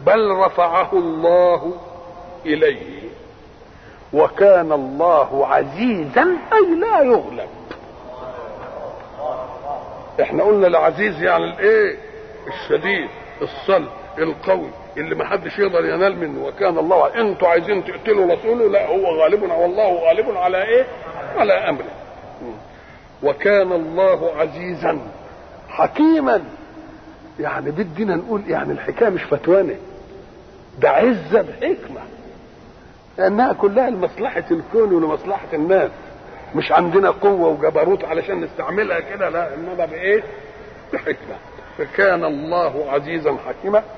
بل رفعه الله اليه وكان الله عزيزا اي لا يغلب احنا قلنا العزيز يعني الايه الشديد الصلب القوي اللي ما حدش يقدر ينال منه وكان الله انتوا عايزين تقتلوا رسوله لا هو غالب والله غالب على ايه على امره وكان الله عزيزا حكيما يعني بدنا نقول يعني الحكايه مش فتوانه ده عزه بحكمه لانها كلها لمصلحه الكون ولمصلحه الناس مش عندنا قوه وجبروت علشان نستعملها كده لا انما بايه بحكمه فكان الله عزيزا حكيما